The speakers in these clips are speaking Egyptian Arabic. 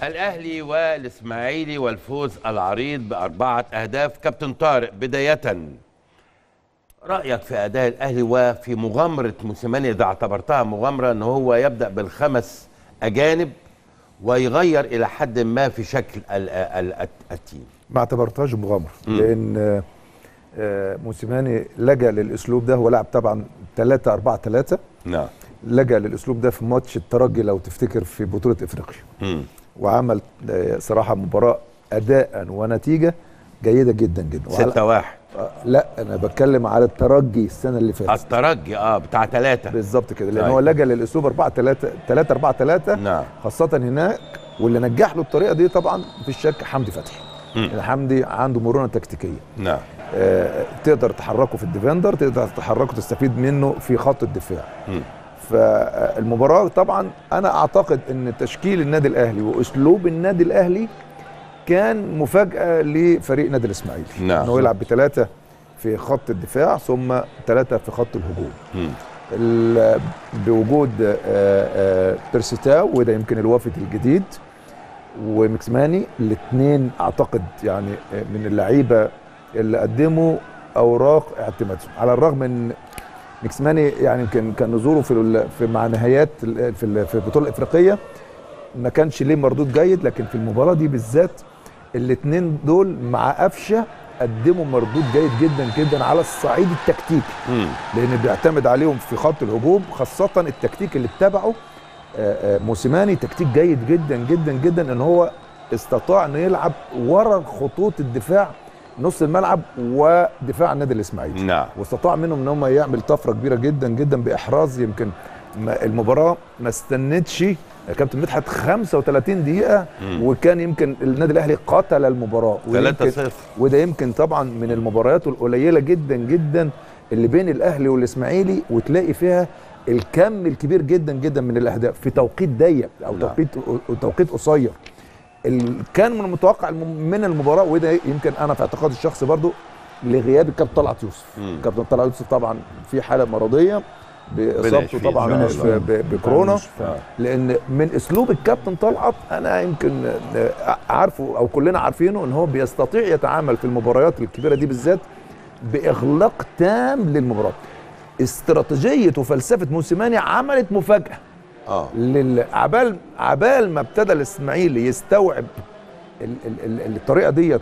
الاهلي والاسماعيلي والفوز العريض باربعه اهداف كابتن طارق بدايه رايك في اداء الاهلي وفي مغامره موسيماني اذا اعتبرتها مغامره ان هو يبدا بالخمس اجانب ويغير الى حد ما في شكل ال- ال- التيم ما اعتبرتهاش مغامره لان آه، آه، موسيماني لجا للاسلوب ده هو لعب طبعا 3 4 3 نعم لجا للاسلوب ده في ماتش الترجي لو تفتكر في بطوله افريقيا مم. وعمل آه، صراحه مباراه اداء ونتيجه جيده جدا جدا وعلى- 6 1 آه، لا انا بتكلم على الترجي السنه اللي فاتت الترجي اه بتاع ثلاثه بالظبط كده لان أيوة. هو لجا للاسلوب 4 3 3 4 3 نعم خاصه هناك واللي نجح له الطريقه دي طبعا في الشك حمدي فتحي مم. يعني حمدي عنده مرونه تكتيكيه نعم آه، تقدر تحركه في الديفندر تقدر تحركه تستفيد منه في خط الدفاع مم. فالمباراه طبعا انا اعتقد ان تشكيل النادي الاهلي واسلوب النادي الاهلي كان مفاجاه لفريق نادي الاسماعيلي نعم. انه يلعب بثلاثه في خط الدفاع ثم ثلاثه في خط الهجوم مم. ال- بوجود آه، آه، بيرسيتاو وده يمكن الوافد الجديد ومكسماني الاثنين اعتقد يعني آه، من اللعيبه اللي قدموا اوراق اعتمادهم على الرغم ان مكسماني يعني يمكن كان نزوله في ال- في مع نهايات ال- في ال- في البطوله الافريقيه ما كانش ليه مردود جيد لكن في المباراه دي بالذات الاثنين دول مع قفشه قدموا مردود جيد جدا جدا على الصعيد التكتيكي مم. لان بيعتمد عليهم في خط الهجوم خاصه التكتيك اللي اتبعه آه، آه، موسيماني تكتيك جيد جدا جدا جدا ان هو استطاع انه يلعب ورا خطوط الدفاع نص الملعب ودفاع النادي الاسماعيلي نعم واستطاع منهم ان هم يعمل طفره كبيره جدا جدا باحراز يمكن ما المباراه ما استنتش يا كابتن مدحت 35 دقيقه مم. وكان يمكن النادي الاهلي قتل المباراه ويمكن- 3-0 وده يمكن طبعا من المباريات القليله جدا جدا اللي بين الاهلي والاسماعيلي وتلاقي فيها الكم الكبير جدا جدا من الاهداف في توقيت ضيق او نعم. توقيت توقيت قصير ال- كان من المتوقع الم- من المباراه وده يمكن انا في اعتقادي الشخصي برضو لغياب الكابتن طلعت يوسف مم. الكابتن طلعت يوسف طبعا في حاله مرضيه باصابته يشفيه طبعا إن شاء في- الله. ب- بكورونا آه. لان من اسلوب الكابتن طلعت انا يمكن آه، عارفه او كلنا عارفينه ان هو بيستطيع يتعامل في المباريات الكبيره دي بالذات باغلاق تام للمباراه استراتيجيه وفلسفه موسيماني عملت مفاجاه اه لل- عبال عبال ما ابتدى الاسماعيلي يستوعب ال ال ال الطريقه ديت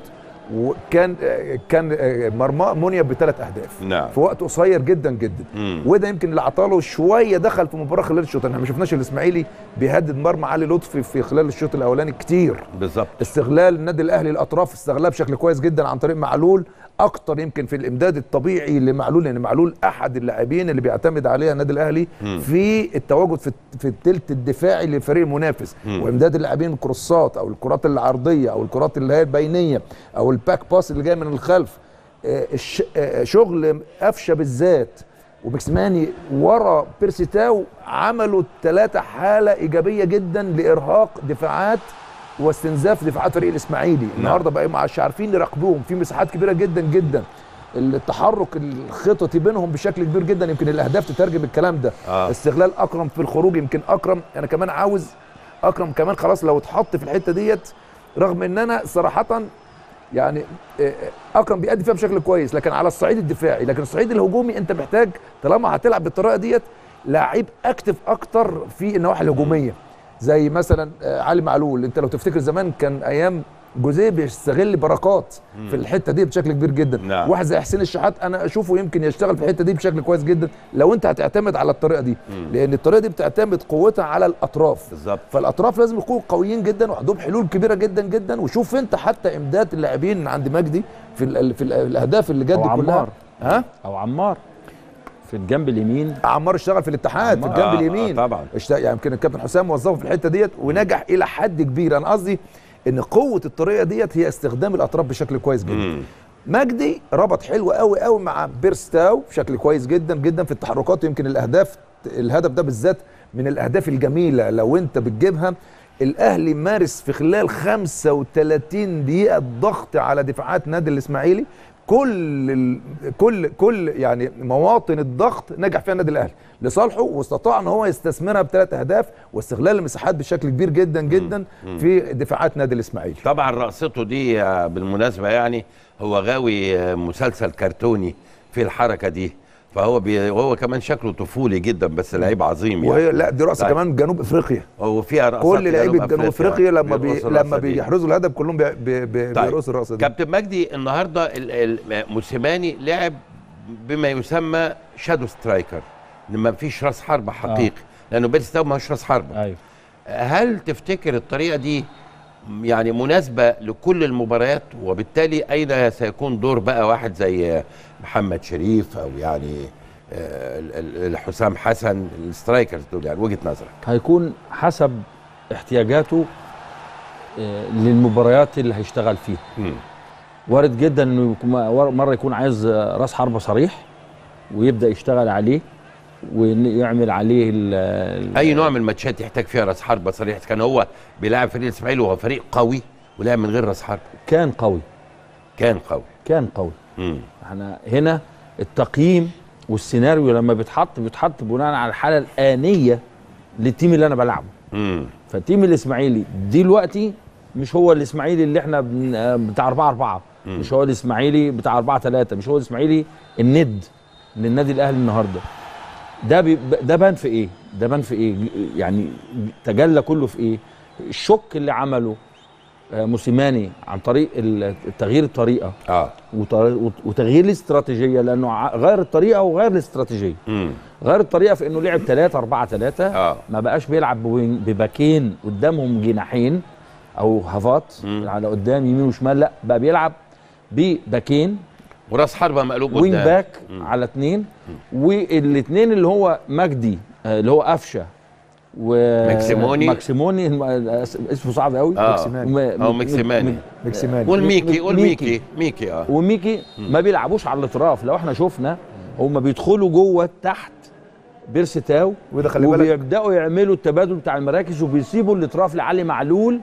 وكان آه، كان آه، مرمى منيا بثلاث اهداف نعم في وقت قصير جدا جدا مم. وده يمكن اللي عطاله شويه دخل في المباراه خلال الشوط احنا ما شفناش الاسماعيلي بيهدد مرمى علي لطفي في خلال الشوط الاولاني كتير بالظبط استغلال النادي الاهلي الاطراف استغلها بشكل كويس جدا عن طريق معلول اكتر يمكن في الامداد الطبيعي لمعلول لان معلول احد اللاعبين اللي بيعتمد عليها النادي الاهلي مم. في التواجد في في الثلث الدفاعي للفريق المنافس مم. وامداد اللاعبين من الكروسات او الكرات العرضيه او الكرات اللي هي البينيه او الباك باس اللي جاي من الخلف آه، الش- آه، شغل قفشه بالذات وبكسماني ورا بيرسي تاو عملوا الثلاثه حاله ايجابيه جدا لارهاق دفاعات واستنزاف دفاعات فريق الاسماعيلي النهارده بقى مش عارفين يراقبوهم في مساحات كبيره جدا جدا التحرك الخططي بينهم بشكل كبير جدا يمكن الاهداف تترجم الكلام ده آه. استغلال اكرم في الخروج يمكن اكرم انا كمان عاوز اكرم كمان خلاص لو اتحط في الحته ديت رغم ان انا صراحه يعني آه، اكرم بيأدي فيها بشكل كويس لكن على الصعيد الدفاعي لكن الصعيد الهجومي انت محتاج طالما هتلعب بالطريقه ديت لعيب اكتف اكتر في النواحي الهجوميه زي مثلا آه، علي معلول انت لو تفتكر زمان كان ايام جوزيه بيستغل بركات في الحته دي بشكل كبير جدا نعم. واحد زي حسين الشحات انا اشوفه يمكن يشتغل في الحته دي بشكل كويس جدا لو انت هتعتمد على الطريقه دي لان الطريقه دي بتعتمد قوتها على الاطراف بالظبط فالاطراف لازم يكونوا قويين جدا وعندهم حلول كبيره جدا جدا وشوف انت حتى امداد اللاعبين عند مجدي في ال في ال الاهداف اللي جت أو دي كلها عمار. ها او عمار في الجنب اليمين عمار اشتغل في الاتحاد في عمار. الجنب آه، اليمين آه، طبعا. اشت... يعني يمكن الكابتن حسام وظفه في الحته ديت ونجح الى حد كبير انا قصدي ان قوه الطريقه ديت هي استخدام الاطراف بشكل كويس جدا مم. مجدي ربط حلو قوي قوي مع بيرستاو بشكل كويس جدا جدا في التحركات يمكن الاهداف الهدف ده بالذات من الاهداف الجميله لو انت بتجيبها الاهلي مارس في خلال 35 دقيقه ضغط على دفاعات نادي الاسماعيلي كل ال... كل كل يعني مواطن الضغط نجح فيها النادي الاهلي لصالحه واستطاع ان هو يستثمرها بثلاث اهداف واستغلال المساحات بشكل كبير جدا جدا في دفاعات نادي الاسماعيلي طبعا رقصته دي آه، بالمناسبه يعني هو غاوي آه، مسلسل كرتوني في الحركه دي فهو بي هو كمان شكله طفولي جدا بس لعيب عظيم يعني وهي لا دي رقصه طيب. كمان جنوب افريقيا هو فيها رقصات كل لعيبه جنوب افريقيا لما بي... بيرقصوا لما الرقصة دي. بيحرزوا الهدف كلهم بي... بي... بي... طيب. بيرقصوا الرقصه دي كابتن مجدي النهارده ال- ال- موسيماني لعب بما يسمى شادو سترايكر ما فيش راس حربة حقيقي لانه بيرستاو ما هوش راس حربة ايوه هل تفتكر الطريقه دي يعني مناسبه لكل المباريات وبالتالي اين سيكون دور بقى واحد زي محمد شريف او يعني آه، ال- ال- حسام حسن السترايكرز دول يعني وجهه نظرك هيكون حسب احتياجاته آه، للمباريات اللي هيشتغل فيها مم. وارد جدا انه يكون- مره يكون عايز آه، راس حربه صريح ويبدا يشتغل عليه ويعمل عليه ال- ال- اي نوع من الماتشات يحتاج فيها راس حربة صريح كان هو بيلاعب فريق الاسماعيلي وهو فريق قوي ولعب من غير راس حربة كان قوي كان قوي كان قوي مم. احنا هنا التقييم والسيناريو لما بيتحط بيتحط بناء على الحاله الانيه للتيم اللي انا بلعبه مم. فالتيم الاسماعيلي دلوقتي مش هو الاسماعيلي اللي احنا بن- آه بتاع 4 4 مش هو الاسماعيلي بتاع 4 3 مش هو الاسماعيلي الند للنادي الاهلي النهارده ده بي ده بان في ايه ده بان في ايه يعني تجلى كله في ايه الشك اللي عمله آه، موسيماني عن طريق ال- تغيير الطريقه اه وط- وتغيير الاستراتيجيه لانه ع- غير الطريقه وغير الاستراتيجيه مم. غير الطريقه في انه لعب 3 4 3 آه. ما بقاش بيلعب بوين- بباكين قدامهم جناحين او هافات مم. على قدام يمين وشمال لا بقى بيلعب بباكين وراس حربة مقلوب وينج قدام باك على اثنين والاثنين اللي هو مجدي آه، اللي هو قفشه و ماكسيموني. ماكسيموني الم- اسمه صعب قوي آه. ماكسيماني. وم- أو م- مكسيماني. م- مكسيماني قول ميكي قول ميكي. ميكي ميكي اه وميكي ما بيلعبوش على الاطراف لو احنا شفنا هم بيدخلوا جوه تحت بيرسي تاو وده خلي بالك- وبيبداوا يعملوا التبادل بتاع المراكز وبيسيبوا الاطراف لعلي معلول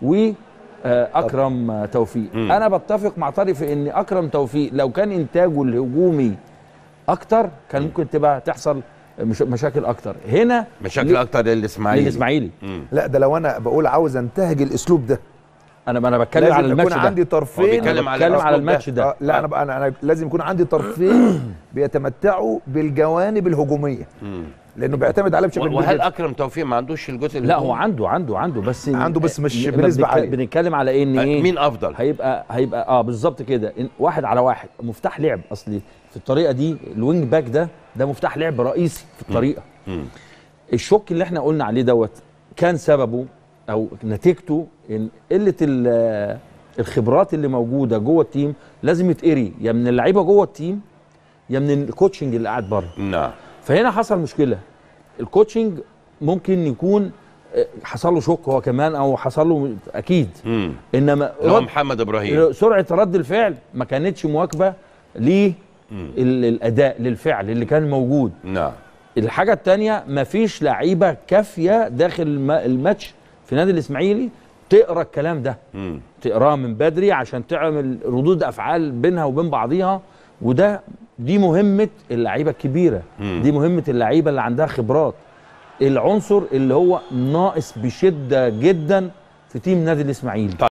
واكرم توفيق مم. انا بتفق مع طارق في ان اكرم توفيق لو كان انتاجه الهجومي اكتر كان ممكن تبقى تحصل مش مشاكل اكتر هنا مشاكل ليه؟ اكتر للاسماعيلي للاسماعيلي مم. لا ده لو انا بقول عاوز انتهج الاسلوب ده انا انا بتكلم لازم على يكون الماتش ده عندي هو طرفين بيتكلم على بتكلم على الأسلوب ده. الماتش ده آه لا انا بقى أنا, انا لازم يكون عندي طرفين بيتمتعوا بالجوانب الهجوميه مم. لانه بيعتمد عليه بشكل كبير وهل جداً. اكرم توفيق ما عندوش الجزء لا هو الهجومي؟ عنده عنده عنده بس عنده بس مش إحنا بنسبة بنتك- عالية. بنتكلم على ايه ان ايه مين افضل هيبقى هيبقى اه بالظبط كده إن- واحد على واحد مفتاح لعب اصلي في الطريقه دي الوينج باك ده ده مفتاح لعب رئيسي في الطريقه مم. الشك اللي احنا قلنا عليه دوت كان سببه او نتيجته ان قله ال- الخبرات اللي موجوده جوه التيم لازم يتقري يا من اللعيبه جوه التيم يا من الكوتشنج اللي قاعد بره نعم فهنا حصل مشكله الكوتشنج ممكن يكون آه، حصل له شوك هو كمان او حصل له اكيد مم. انما اللي هو رد محمد ابراهيم سرعه رد الفعل ما كانتش مواكبه للاداء للفعل اللي كان موجود نعم الحاجه الثانيه مفيش لعيبه كافيه داخل الم- الماتش في نادي الاسماعيلي تقرا الكلام ده مم. تقراه من بدري عشان تعمل ردود افعال بينها وبين بعضيها وده دي مهمه اللعيبه الكبيره مم. دي مهمه اللعيبه اللي عندها خبرات العنصر اللي هو ناقص بشده جدا في تيم نادي الاسماعيلي